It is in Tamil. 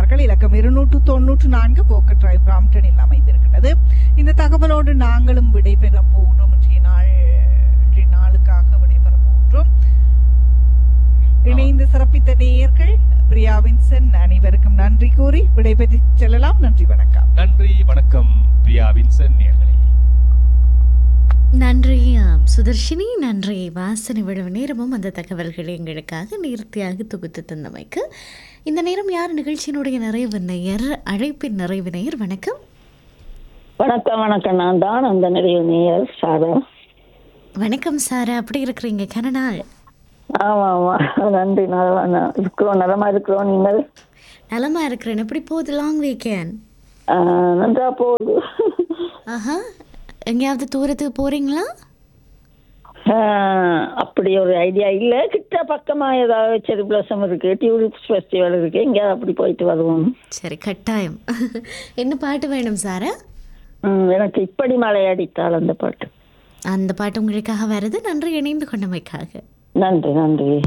கொண்டிருக்கிறார்கள் இலக்கம் இருநூற்று தொன்னூற்று நான்கு போக்கட் டிரைவ் பிராம்டனில் அமைந்திருக்கிறது இந்த தகவலோடு நாங்களும் விடைபெற போகிறோம் இன்றைய நாள் இன்றைய நாளுக்காக விடைபெற போகிறோம் இணைந்து சிறப்பித்த நேயர்கள் பிரியா வின்சன் அனைவருக்கும் நன்றி கூறி விடைபெற்று செல்லலாம் நன்றி வணக்கம் நன்றி வணக்கம் பிரியா வின்சன் நேர்களே நன்றி ஆ, சுதர்ஷினி நன்றி வாசனை விழவு நேரமும் அந்த தகவல்களை எங்களுக்காக நேர்த்தியாக தொகுத்து தந்தமைக்கு இந்த நேரம் யார் நிகழ்ச்சியினுடைய நிறைவு நேயர் அழைப்பின் நிறைவு நேயர் வணக்கம் வணக்கம் வணக்கம் நான் தான் அந்த நிறைவு நேயர் சாரா வணக்கம் சாரா அப்படி இருக்கிறீங்க கனநாள் ஆமா ஆமா நன்றி நல்லா ந- இருக்கிறோம் நலமா இருக்கிறோம் நீங்கள் நலமா இருக்கிறேன் எப்படி போகுது லாங் வீக்கெண்ட் ஆஹ், நன்றா போகுது ஆஹா எங்கேயாவது தூரத்துக்கு போறீங்களா ஆஹ், அப்படி ஒரு ஐடியா இல்ல கிட்ட பக்கமா ஏதாவது செரி பிளஸம் இருக்கு டியூரிஸ்ட் ஃபெஸ்டிவல் இருக்கு எங்கேயாவது அப்படி போயிட்டு வருவோம் சரி கட்டாயம் என்ன பாட்டு வேணும் சாரா ம், எனக்கு இப்படி மழை அடித்தால் அந்த பாட்டு அந்த பாட்டு உங்களுக்காக வருது நன்றி இணைந்து கொண்டமைக்காக நன்றி நன்றி